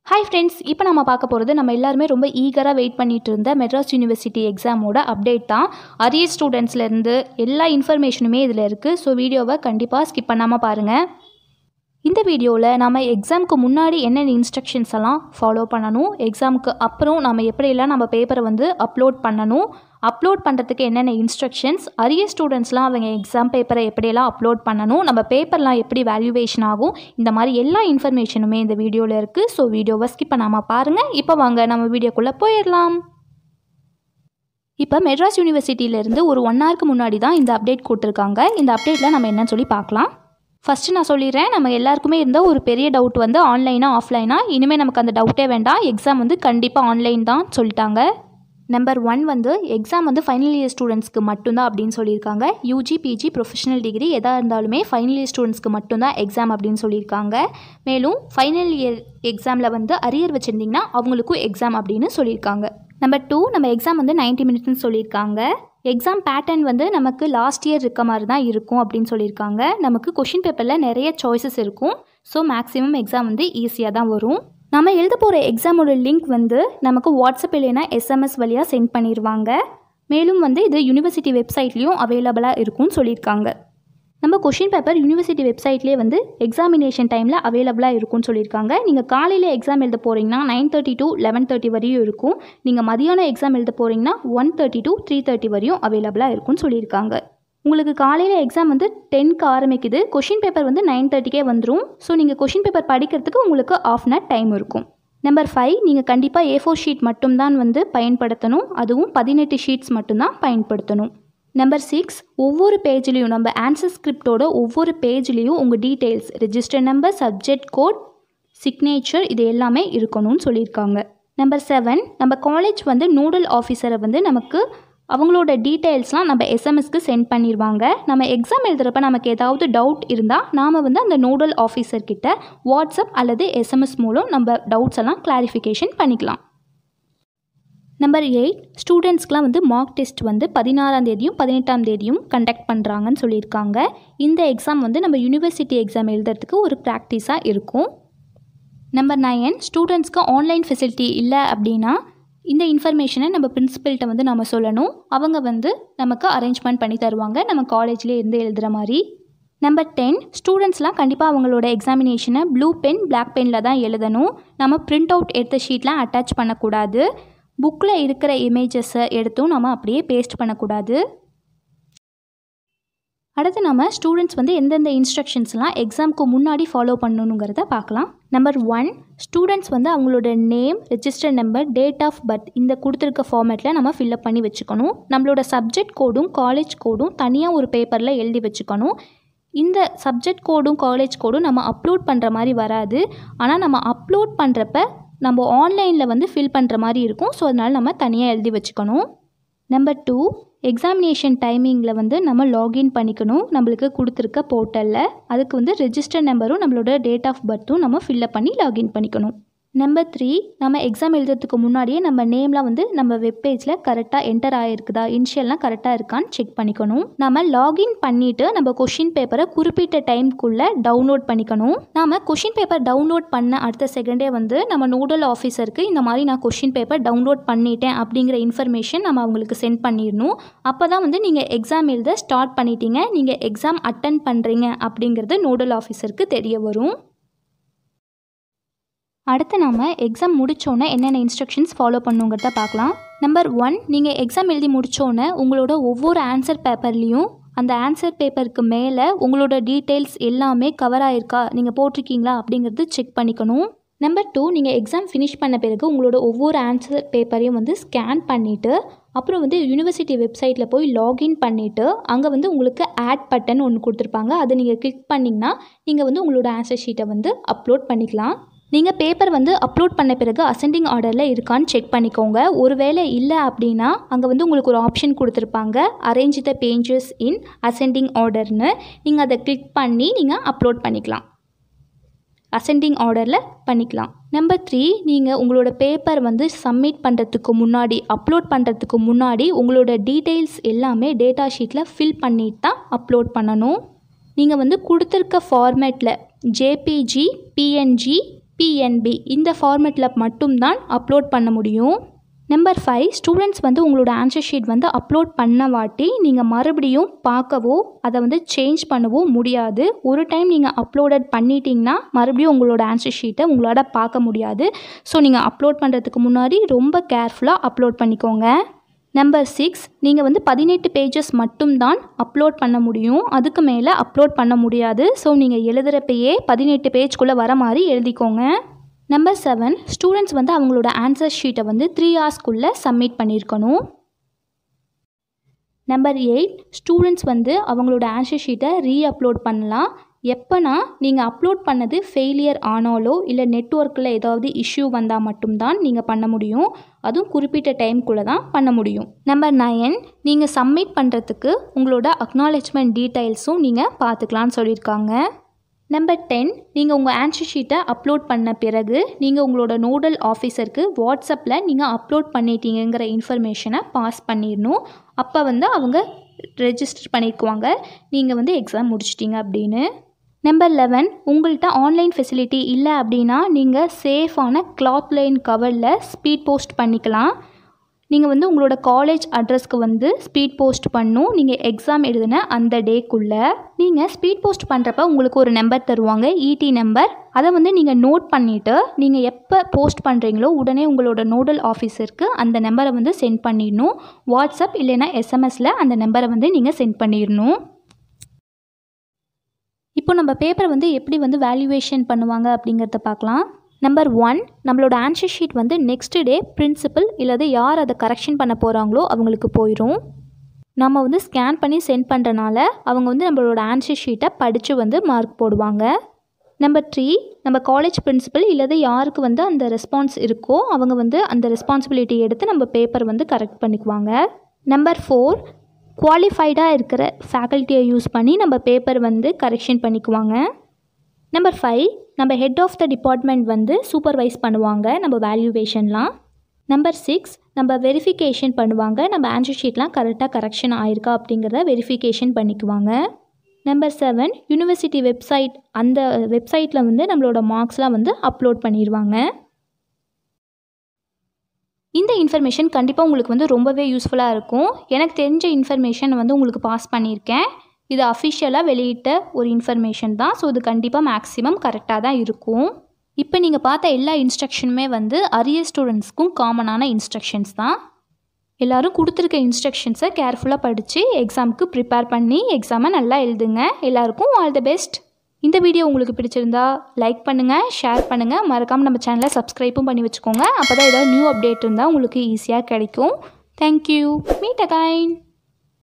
hi friends இப்போ நம்ம பார்க்க போகிறது நம்ம எல்லாருமே ரொம்ப ஈகராக வெயிட் பண்ணிட்டு இருந்த மெட்ராஸ் யூனிவர்சிட்டி எக்ஸாமோட அப்டேட் தான் அரியர் ஸ்டூடெண்ட்ஸ்லேருந்து எல்லா இன்ஃபர்மேஷனுமே இதில் இருக்குது ஸோ வீடியோவை கண்டிப்பாக ஸ்கிப் பண்ணாமல் பாருங்கள் இந்த வீடியோவில் நம்ம எக்ஸாமுக்கு முன்னாடி என்னென்ன இன்ஸ்ட்ரக்ஷன்ஸ் எல்லாம் ஃபாலோ பண்ணணும் எக்ஸாமுக்கு அப்புறம் நம்ம எப்படியெல்லாம் நம்ம பேப்பரை வந்து அப்லோட் பண்ணணும் அப்லோட் பண்ணுறதுக்கு என்னென்ன இன்ஸ்ட்ரக்ஷன்ஸ் அரிய ஸ்டூடெண்ட்ஸ்லாம் அவங்க எக்ஸாம் பேப்பரை எப்படியெல்லாம் அப்லோட் பண்ணணும் நம்ம பேப்பர்லாம் எப்படி வேல்யூவேஷன் ஆகும் இந்த மாதிரி எல்லா இன்ஃபர்மேஷனுமே இந்த வீடியோவில் இருக்குது ஸோ வீடியோவை ஸ்கிப் பண்ணாமல் பாருங்கள் இப்போ வாங்க நம்ம வீடியோக்குள்ளே போயிடலாம் இப்போ மெட்ராஸ் யூனிவர்சிட்டியிலேருந்து ஒரு ஒன் ஹவருக்கு முன்னாடி தான் இந்த அப்டேட் கொடுத்துருக்காங்க இந்த அப்டேட்டில் நம்ம என்னன்னு சொல்லி பார்க்கலாம் ஃபஸ்ட்டு நான் சொல்லிடுறேன் நம்ம எல்லாருக்குமே இருந்த ஒரு பெரிய டவுட் வந்து ஆன்லைனா ஆஃப்லைனா இனிமேல் நமக்கு அந்த டவுட்டே வேண்டாம் எக்ஸாம் வந்து கண்டிப்பாக ஆன்லைன் தான் சொல்லிட்டாங்க நம்பர் ஒன் வந்து எக்ஸாம் வந்து ஃபைனல் இயர் ஸ்டூடெண்ட்ஸ்க்கு மட்டும்தான் அப்படின்னு சொல்லியிருக்காங்க யூஜி பிஜி ப்ரொஃபஷனல் டிகிரி எதாக இருந்தாலுமே ஃபைனல் இயர் ஸ்டூடெண்ட்ஸ்க்கு மட்டும்தான் எக்ஸாம் அப்படின்னு சொல்லியிருக்காங்க மேலும் ஃபைனல் இயர் எக்ஸாமில் வந்து அரியர் வச்சுருந்திங்கன்னா அவங்களுக்கும் எக்ஸாம் அப்படின்னு சொல்லியிருக்காங்க நம்பர் டூ நம்ம எக்ஸாம் வந்து 90 மினிட்ஸ்னு சொல்லியிருக்காங்க எக்ஸாம் பேட்டர்ன் வந்து நமக்கு லாஸ்ட் இயர் இருக்க மாதிரி தான் இருக்கும் அப்படின்னு சொல்லியிருக்காங்க நமக்கு கொஷின் பேப்பரில் நிறைய சாய்ஸஸ் இருக்கும் ஸோ மேக்ஸிமம் எக்ஸாம் வந்து ஈஸியாக தான் வரும் நம்ம எழுத போகிற எக்ஸாமோட லிங்க் வந்து நமக்கு வாட்ஸ்அப் இல்லைனா எஸ்எம்எஸ் வழியாக சென்ட் பண்ணிடுவாங்க மேலும் வந்து இது யூனிவர்சிட்டி வெப்சைட்லேயும் அவைலபிளாக இருக்கும்னு சொல்லியிருக்காங்க நம்ம கொஷின் பேப்பர் யூனிவர்சிட்டி வெப்சைட்லேயே வந்து எக்ஸாமினேஷன் டைமில் அவைலபிளாக இருக்கும்னு சொல்லியிருக்காங்க நீங்கள் காலையில் எக்ஸாம் எழுத போகிறீங்கன்னா nine thirty to eleven thirty வரையும் இருக்கும் நீங்கள் மதியானம் எக்ஸாம் எழுத போகிறீங்கன்னா one thirty to three thirty வரையும் அவைலபிளாக இருக்கும்னு சொல்லியிருக்காங்க உங்களுக்கு காலையில் எக்ஸாம் வந்து டென்க்கு ஆரம்பிக்குது கொஷின் பேப்பர் வந்து நைன் தேர்ட்டிக்கே வந்துடும் ஸோ நீங்கள் கொஷின் பேப்பர் படிக்கிறதுக்கு உங்களுக்கு ஆஃப் அன் டைம் இருக்கும் நம்பர் ஃபைவ் நீங்கள் கண்டிப்பாக ஏ ஃபோர் ஷீட் மட்டும்தான் வந்து பயன்படுத்தணும் அதுவும் பதினெட்டு ஷீட்ஸ் மட்டும்தான் பயன்படுத்தணும் நம்பர் சிக்ஸ் ஒவ்வொரு பேஜ்லேயும் நம்ம ஆன்சர் ஸ்கிரிப்டோட ஒவ்வொரு பேஜ்லேயும் உங்கள் details register number subject code signature இது எல்லாமே இருக்கணும்னு சொல்லியிருக்காங்க நம்பர் செவன் நம்ம காலேஜ் வந்து நோடல் ஆஃபீஸரை வந்து நமக்கு அவங்களோட டீட்டெயில்ஸ்லாம் நம்ம எஸ்எம்எஸ்க்கு சென்ட் பண்ணிடுவாங்க நம்ம எக்ஸாம் எழுதுகிறப்ப நமக்கு ஏதாவது டவுட் இருந்தால் நாம் வந்து அந்த நோடல் ஆஃபீஸர்கிட்ட வாட்ஸ்அப் அல்லது எஸ்எம்எஸ் மூலம் நம்ம டவுட்ஸ் எல்லாம் கிளாரிஃபிகேஷன் பண்ணிக்கலாம் நம்பர் எயிட் ஸ்டூடெண்ட்ஸ்க்குலாம் வந்து மார்க் டெஸ்ட் வந்து பதினாறாம் தேதியும் பதினெட்டாம் தேதியும் கண்டக்ட் பண்ணுறாங்கன்னு சொல்லியிருக்காங்க இந்த எக்ஸாம் வந்து நம்ம யூனிவர்சிட்டி எக்ஸாம் எழுதுறதுக்கு ஒரு ப்ராக்டிஸாக இருக்கும் நம்பர் நயன் ஸ்டூடெண்ட்ஸ்க்கு ஆன்லைன் ஃபெசிலிட்டி இல்லை அப்படின்னா இந்த இன்ஃபர்மேஷனை நம்ம பிரின்சிபல்கிட்ட வந்து நம்ம சொல்லணும் அவங்க வந்து நமக்கு அரேஞ்ச்மெண்ட் பண்ணி தருவாங்க நம்ம காலேஜ்லேயே இருந்து எழுதுகிற மாதிரி நம்பர் டென் ஸ்டூடெண்ட்ஸ்லாம் கண்டிப்பாக அவங்களோட எக்ஸாமினேஷனை ப்ளூ பென் பிளாக் பெனில் தான் எழுதணும் நம்ம பிரிண்ட் அவுட் எடுத்த ஷீட்லாம் அட்டாச் பண்ணக்கூடாது புக்கில் இருக்கிற இமேஜஸை எடுத்தும் நம்ம அப்படியே பேஸ்ட் பண்ணக்கூடாது அடுத்து நம்ம ஸ்டூடெண்ட்ஸ் வந்து எந்தெந்த இன்ஸ்ட்ரக்ஷன்ஸ்லாம் எக்ஸாமுக்கு முன்னாடி ஃபாலோ பண்ணணுங்கிறத பார்க்கலாம் நம்பர் ஒன் ஸ்டூடெண்ட்ஸ் வந்து அவங்களோட name register number date of birth இந்த கொடுத்துருக்க ஃபார்மேட்டில் நம்ம ஃபில்அப் பண்ணி வச்சுக்கணும் நம்மளோட சப்ஜெக்ட் கோடும் காலேஜ் கோடும் தனியாக ஒரு பேப்பரில் எழுதி வச்சுக்கணும் இந்த சப்ஜெக்ட் கோடும் காலேஜ் கோடும் நம்ம அப்லோட் பண்ணுற மாதிரி வராது ஆனால் நம்ம அப்லோட் பண்ணுறப்ப நம்ம ஆன்லைனில் வந்து ஃபில் பண்ணுற மாதிரி இருக்கும் ஸோ அதனால் நம்ம தனியாக எழுதி வச்சுக்கணும் நம்பர் டூ எக்ஸாமினேஷன் டைமிங்கில் வந்து நம்ம லாகின் பண்ணிக்கணும் நம்மளுக்கு கொடுத்துருக்க போர்ட்டலில் அதுக்கு வந்து ரெஜிஸ்டர் நம்பரும் நம்மளோட டேட் ஆஃப் பர்த்தும் நம்ம ஃபில்லப் பண்ணி லாகின் பண்ணிக்கணும் நம்பர் த்ரீ நம்ம எக்ஸாம் எழுதுறதுக்கு முன்னாடியே நம்ம நேம்லாம் வந்து நம்ம வெப்பேஜில் கரெக்டாக என்டர் ஆகிருக்குதா இனிஷியல்லாம் கரெக்டாக இருக்கான்னு செக் பண்ணிக்கணும் நம்ம லாகின் பண்ணிவிட்டு நம்ம கொஷின் பேப்பரை குறிப்பிட்ட டைம்க்குள்ளே டவுன்லோட் பண்ணிக்கணும் நம்ம கொஷின் பேப்பர் டவுன்லோட் பண்ண அடுத்த செகண்டே வந்து நம்ம நோடல் ஆஃபீஸருக்கு இந்த மாதிரி நான் கொஷின் பேப்பர் டவுன்லோட் பண்ணிட்டேன் அப்படிங்கிற இன்ஃபர்மேஷன் நம்ம அவங்களுக்கு சென்ட் பண்ணிடணும் அப்போ தான் வந்து நீங்கள் எக்ஸாம் எழுத ஸ்டார்ட் பண்ணிட்டீங்க நீங்கள் எக்ஸாம் அட்டன் பண்ணுறீங்க அப்படிங்கிறது நோடல் ஆஃபீஸருக்கு தெரிய வரும் அடுத்து நம்ம எக்ஸாம் முடித்தோன்னே என்னென்ன இன்ஸ்ட்ரக்ஷன்ஸ் ஃபாலோ பண்ணுங்கிறத பார்க்கலாம் நம்பர் ஒன் நீங்கள் எக்ஸாம் எழுதி முடித்தோன்னே உங்களோட ஒவ்வொரு ஆன்சர் பேப்பர்லேயும் அந்த ஆன்சர் பேப்பருக்கு மேலே உங்களோட டீட்டெயில்ஸ் எல்லாமே கவர் ஆயிருக்கா நீங்கள் போட்டிருக்கீங்களா அப்படிங்கிறது செக் பண்ணிக்கணும் நம்பர் டூ நீங்கள் எக்ஸாம் ஃபினிஷ் பண்ண பிறகு உங்களோட ஒவ்வொரு ஆன்சர் பேப்பரையும் வந்து ஸ்கேன் பண்ணிவிட்டு அப்புறம் வந்து யூனிவர்சிட்டி வெப்சைட்டில் போய் லாகின் பண்ணிவிட்டு அங்கே வந்து உங்களுக்கு ஆட் பட்டன் ஒன்று கொடுத்துருப்பாங்க அதை நீங்கள் கிளிக் பண்ணிங்கன்னா நீங்கள் வந்து உங்களோட ஆன்சர் ஷீட்டை வந்து அப்லோட் பண்ணிக்கலாம் நீங்கள் பேப்பர் வந்து அப்லோட் பண்ண பிறகு அசெண்டிங் ஆர்டரில் இருக்கான்னு செக் பண்ணிக்கோங்க ஒருவேளை இல்லை அப்படின்னா அங்கே வந்து உங்களுக்கு ஒரு ஆப்ஷன் கொடுத்துருப்பாங்க அரேஞ்ச் த பேஞ்சஸ் இன் அசெண்டிங் ஆர்டர்னு நீங்கள் அதை கிளிக் பண்ணி நீங்கள் அப்லோட் பண்ணிக்கலாம் அசெண்டிங் ஆர்டரில் பண்ணிக்கலாம் நம்பர் த்ரீ நீங்கள் உங்களோட பேப்பர் வந்து சப்மிட் பண்ணுறதுக்கு முன்னாடி அப்லோட் பண்ணுறதுக்கு முன்னாடி உங்களோட டீட்டெயில்ஸ் எல்லாமே டேட்டா ஷீட்டில் ஃபில் பண்ணிட்டு தான் அப்லோட் பண்ணணும் நீங்கள் வந்து கொடுத்துருக்க ஃபார்மேட்டில் ஜேபிஜி பிஎன்ஜி பிஎன்பி இந்த ஃபார்மேட்டில் மட்டும்தான் அப்லோட் பண்ண முடியும் நம்பர் ஃபைவ் ஸ்டூடெண்ட்ஸ் வந்து உங்களோட ஆன்சர் ஷீட் வந்து அப்லோட் பண்ண வாட்டி நீங்கள் மறுபடியும் பார்க்கவோ அதை வந்து சேஞ்ச் பண்ணவோ முடியாது ஒரு டைம் நீங்கள் அப்லோடட் பண்ணிட்டீங்கன்னா மறுபடியும் உங்களோட ஆன்சர் ஷீட்டை உங்களால் பார்க்க முடியாது ஸோ நீங்கள் அப்லோட் பண்ணுறதுக்கு முன்னாடி ரொம்ப கேர்ஃபுல்லாக அப்லோட் பண்ணிக்கோங்க நம்பர் சிக்ஸ் நீங்கள் வந்து பதினெட்டு பேஜஸ் மட்டும்தான் அப்லோட் பண்ண முடியும் அதுக்கு மேலே அப்லோட் பண்ண முடியாது ஸோ நீங்கள் எழுதுகிறப்பயே பதினெட்டு பேஜ்குள்ளே வர மாதிரி எழுதிக்கோங்க நம்பர் செவன் ஸ்டூடெண்ட்ஸ் வந்து அவங்களோட ஆன்சர் ஷீட்டை வந்து த்ரீ ஹவர்ஸ்க்குள்ளே சப்மிட் பண்ணியிருக்கணும் நம்பர் எயிட் ஸ்டூடெண்ட்ஸ் வந்து அவங்களோட ஆன்சர் ஷீட்டை ரீ அப்லோட் பண்ணலாம் எப்போனா நீங்கள் அப்லோட் பண்ணது ஃபெயிலியர் ஆனாலோ இல்லை நெட்ஒர்க்கில் ஏதாவது இஷ்யூ வந்தால் மட்டும்தான் நீங்கள் பண்ண முடியும் அதுவும் குறிப்பிட்ட டைம்குள்ளே தான் பண்ண முடியும் நம்பர் நயன் நீங்கள் சப்மிட் பண்ணுறதுக்கு உங்களோட அக்னாலேஜ்மெண்ட் டீட்டெயில்ஸும் நீங்கள் பார்த்துக்கலான்னு சொல்லியிருக்காங்க நம்பர் டென் நீங்கள் உங்கள் ஆன்சர் ஷீட்டை அப்லோட் பண்ண பிறகு நீங்கள் உங்களோட நோடல் ஆஃபீஸருக்கு வாட்ஸ்அப்பில் நீங்கள் அப்லோட் பண்ணிட்டீங்கிற இன்ஃபர்மேஷனை பாஸ் பண்ணிடணும் அப்போ வந்து அவங்க ரெஜிஸ்டர் பண்ணிக்குவாங்க நீங்கள் வந்து எக்ஸாம் முடிச்சிட்டிங்க அப்படின்னு நம்பர் லெவன் உங்கள்கிட்ட ஆன்லைன் ஃபெசிலிட்டி இல்லை அப்படின்னா நீங்கள் சேஃபான கிளாத் லைன் கவரில் ஸ்பீட் போஸ்ட் பண்ணிக்கலாம் நீங்கள் வந்து உங்களோட காலேஜ் அட்ரஸ்க்கு வந்து ஸ்பீட் போஸ்ட் பண்ணும் நீங்கள் எக்ஸாம் எழுதின அந்த டேக்குள்ளே நீங்கள் ஸ்பீட் போஸ்ட் பண்ணுறப்ப உங்களுக்கு ஒரு நம்பர் தருவாங்க இடி நம்பர் அதை வந்து நீங்கள் நோட் பண்ணிவிட்டு நீங்கள் எப்போ போஸ்ட் பண்ணுறீங்களோ உடனே உங்களோட நோடல் ஆஃபீஸருக்கு அந்த நம்பரை வந்து சென்ட் பண்ணிடணும் வாட்ஸ்அப் இல்லைன்னா எஸ்எம்எஸில் அந்த நம்பரை வந்து நீங்கள் சென்ட் பண்ணிடணும் இப்போ நம்ம பேப்பரை வந்து எப்படி வந்து வேல்யூவேஷன் பண்ணுவாங்க அப்படிங்கிறத பார்க்கலாம் நம்பர் ஒன் நம்மளோட ஆன்சர் ஷீட் வந்து நெக்ஸ்ட் டே பிரின்சிபல் இல்லது யார் அதை கரெக்ஷன் பண்ண போகிறாங்களோ அவங்களுக்கு போயிடும் நம்ம வந்து ஸ்கேன் பண்ணி சென்ட் பண்ணுறனால அவங்க வந்து நம்மளோட ஆன்சர் ஷீட்டை படித்து வந்து மார்க் போடுவாங்க நம்பர் த்ரீ நம்ம காலேஜ் பிரின்சிபல் இல்லது யாருக்கு வந்து அந்த ரெஸ்பான்ஸ் இருக்கோ அவங்க வந்து அந்த ரெஸ்பான்சிபிலிட்டி எடுத்து நம்ம பேப்பர் வந்து கரெக்ட் பண்ணிக்குவாங்க நம்பர் ஃபோர் குவாலிஃபைடாக இருக்கிற ஃபேக்கல்ட்டியை யூஸ் பண்ணி நம்ம பேப்பர் வந்து கரெக்ஷன் பண்ணிக்குவாங்க நம்பர் ஃபைவ் நம்ம ஹெட் ஆஃப் த டிபார்ட்மெண்ட் வந்து சூப்பர்வைஸ் பண்ணுவாங்க நம்ம வேல்யூவேஷன்லாம் நம்பர் சிக்ஸ் நம்ம வெரிஃபிகேஷன் பண்ணுவாங்க நம்ம ஆன்சர் ஷீட்லாம் கரெக்டாக கரெக்ஷன் ஆயிருக்கா அப்படிங்கிறத வெரிஃபிகேஷன் பண்ணிக்குவாங்க நம்பர் செவன் யூனிவர்சிட்டி வெப்சைட் அந்த வெப்சைட்டில் வந்து நம்மளோட மார்க்ஸ்லாம் வந்து அப்லோட் பண்ணிடுவாங்க இந்த இன்ஃபர்மேஷன் கண்டிப்பாக உங்களுக்கு வந்து ரொம்பவே யூஸ்ஃபுல்லாக இருக்கும் எனக்கு தெரிஞ்ச இன்ஃபர்மேஷன் வந்து உங்களுக்கு பாஸ் பண்ணியிருக்கேன் இது அஃபிஷியலாக வெளியிட்ட ஒரு இன்ஃபர்மேஷன் தான் ஸோ இது கண்டிப்பாக மேக்ஸிமம் கரெக்டாக தான் இருக்கும் இப்போ நீங்கள் பார்த்த எல்லா இன்ஸ்ட்ரக்ஷனுமே வந்து அரிய ஸ்டூடெண்ட்ஸ்க்கும் காமனான இன்ஸ்ட்ரக்ஷன்ஸ் தான் எல்லோரும் கொடுத்துருக்க இன்ஸ்ட்ரக்ஷன்ஸை கேர்ஃபுல்லாக படித்து எக்ஸாமுக்கு ப்ரிப்பேர் பண்ணி எக்ஸாமை நல்லா எழுதுங்க எல்லாருக்கும் ஆல் த பெஸ்ட் இந்த வீடியோ உங்களுக்கு பிடிச்சிருந்தா லைக் பண்ணுங்கள் ஷேர் பண்ணுங்கள் மறக்காமல் நம்ம சேனலை சப்ஸ்கிரைப்பும் பண்ணி வச்சுக்கோங்க அப்போ தான் ஏதாவது நியூ அப்டேட் இருந்தால் உங்களுக்கு ஈஸியாக கிடைக்கும் தேங்க்யூ மீட் அகைன்